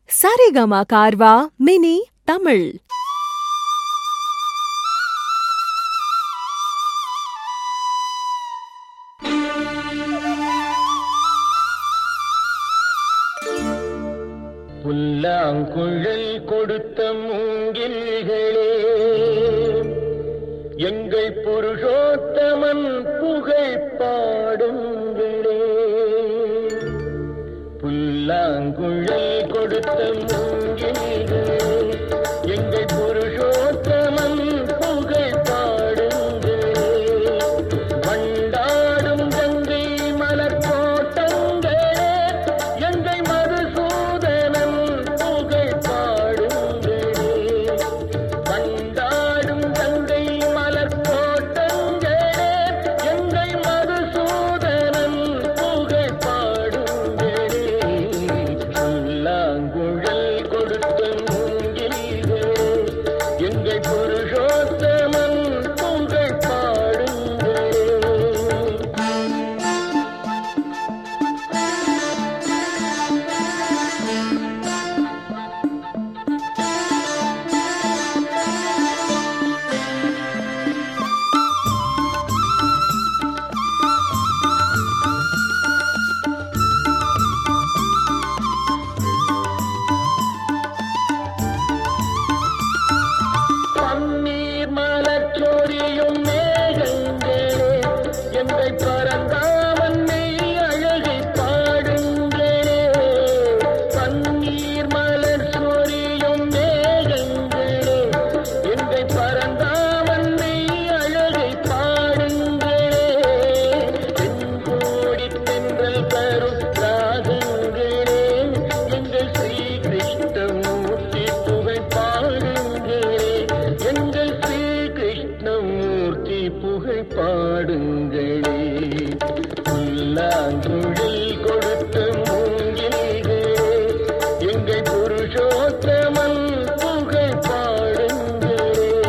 Saregama கார்வா mini Tamil புல்லாங்குழல் கொடுத்த மூங்கில்களே எங்கள் புருஷோத்தமன் புகழ் பாடுங்களே புல்லாங்குழல் கொடுத்த மூங்கில்களே எங்கள் புருஷோத்தமன் புகழ் பாடுங்களே வண்டாடும் கங்கை மலர் கோட்டங்களே எங்கள் மதுசூதனன் புகழ் பாடுங்களே வண்டாடும் கங்கை மலர் கோட்டங்களே எங்கள் மதுசூதனன் புகழ் பாடுங்களே புல்லாங்குழல் கொடுத்த மூங்கில்களே எங்கள் புருஷோத்தமன் புகழ் பாடுங்களே பன்னீர் மலச்சொரியும் மேகங்களே எங்கள் பரந்தாமன் மெய் அழகை பாடுங்களே பன்னீர் மலர் சொரியும் மேகங்களே எங்கள் பரந்தாமன் மெய் அழகை பாடுங்களே தென்கோடி தென்றல் தரும் ராகங்களே எங்கள் ஸ்ரீ கிருஷ்ணமூர்த்தி புகழ் பாடுங்களே எங்கள் ஸ்ரீ கிருஷ்ணமூர்த்தி புகழ் பாடுங்களே புல்லாங்குழல் கொடுத்த மூங்கில்களே எங்கள் புருஷோத்தமன் புகழ் பாடுங்களே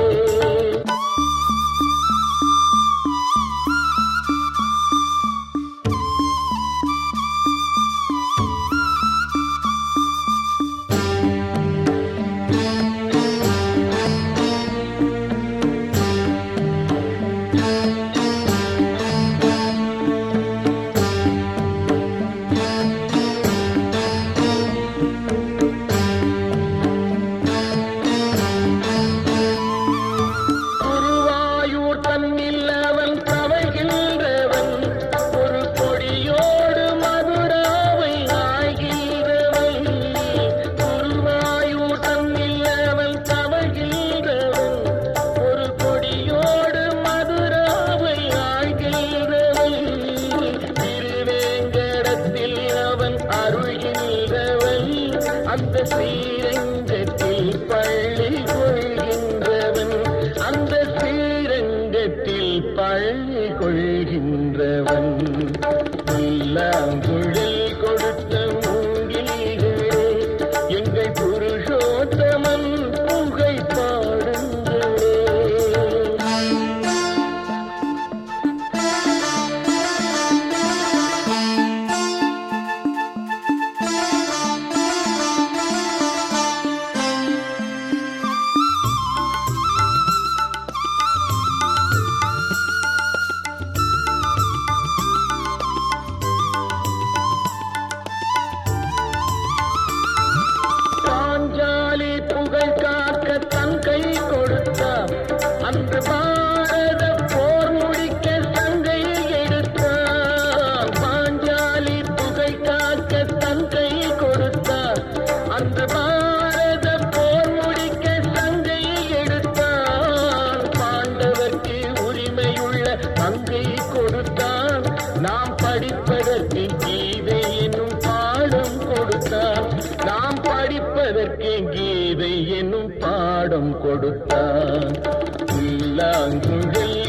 குருவாயூர் தன்னில் அவன் தவழ்கின்றவன் ஒரு கொடியோடு மதுராவை ஆகின்றவன் குருவாயூர் தன்னில் அவன் தவழ்கின்றவன் ஒரு கொடியோடு மதுராவை ஆகின்றவன் திருவேங்கடத்தில் அவன் அருள்கின்றவன் அந்த ஸ்ரீரங்கத்தில் பள்ளி கொள்கின்றவன் அந்த ஸ்ரீரங்கத்தில் பள்ளி கொள்கின்றவன் புல்லாங்குழல் கொடுத்த மூங்கில்களே எங்கள் புருஷோத்தமன் புகை பாடுங்களே பாஞ்சாலி புகழ் காக்க தன் கை கொடுத்தார் அன்று பாரத போர் முடிக்க தங்கை எடுத்தார் பாஞ்சாலி புகழ் காக்க தன் கை கொடுத்தார் அன்று பாரத போர் முடிக்க தங்கை எடுத்தார் பாண்டவர்க்கு உரிமையுள்ள தங்கை கொடுத்தான் நாம் படிப்பதற்கு கீதை என்னும் பாடம் கொடுத்தார் நாம் படிப்பதற்கு கீதை என்னும் பாடம் கொடுத்தான் புல்லாங்குழல்